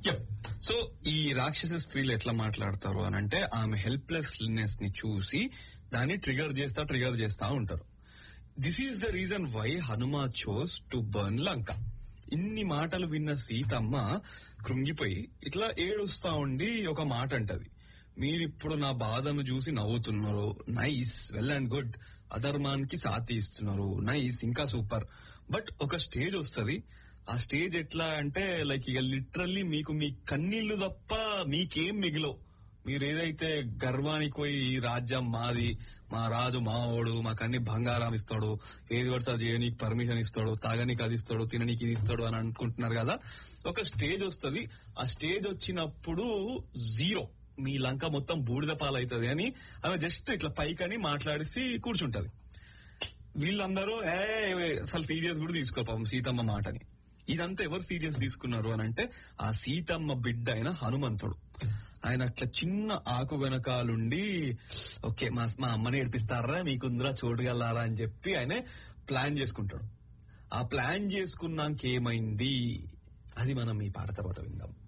so ఈ రాక్షస స్త్రీలు ఎట్లా మాట్లాడతారు అని అంటే ఆమె హెల్ప్లెస్నెస్ ని చూసి దాన్ని ట్రిగర్ చేస్తా ట్రిగర్ చేస్తా ఉంటారు this is the reason why Hanuma chose to burn Lanka ఇన్ని మాటలు విన్న సీతమ్మ కృంగిపోయి ఇట్లా ఏడుస్తా ఉండి ఒక మాట అంటది మీరిప్పుడు నా బాధను చూసి నవ్వుతున్నారు నైస్ వెల్ అండ్ గుడ్ అధర్మానికి సాతి ఇస్తున్నారు నైస్ ఇంకా సూపర్ బట్ ఒక స్టేజ్ వస్తది ఆ స్టేజ్ ఎట్లా అంటే లైక్ ఇక లిటరల్లీ మీకు మీ కన్నీళ్లు తప్ప మీకేం మిగిలవు మీరు ఏదైతే గర్వానికి పోయి ఈ రాజ్యం మాది మా రాజు మావోడు మాకు అన్ని బంగారం ఇస్తాడు ఏది పడితే అది చేయనీకి పర్మిషన్ ఇస్తాడు తాగనీకి అది ఇస్తాడు తిననీకి ఇది ఇస్తాడు అని అనుకుంటున్నారు కదా ఒక స్టేజ్ వస్తది ఆ స్టేజ్ వచ్చినప్పుడు జీరో మీ లంక మొత్తం బూడిద పాలవుతుంది అని ఆమె జస్ట్ ఇట్లా పైకని మాట్లాడేసి కూర్చుంటది వీళ్ళందరూ ఏ అసలు సీరియస్ కూడా తీసుకోరు పాపం సీతమ్మ మాటని ఇదంతా ఎవరు సీరియస్ తీసుకున్నారు అని అంటే ఆ సీతమ్మ బిడ్డ అయిన హనుమంతుడు ఆయన అట్లా చిన్న ఆకు వెనకాలుండి ఓకే మా మా అమ్మని ఏడిపిస్తారా మీకుందరా చూడగలరా అని చెప్పి ఆయన ప్లాన్ చేసుకుంటాడు ఆ ప్లాన్ చేసుకున్నాక ఏమైంది అది మనం ఈ పాట తర్వాత విందాం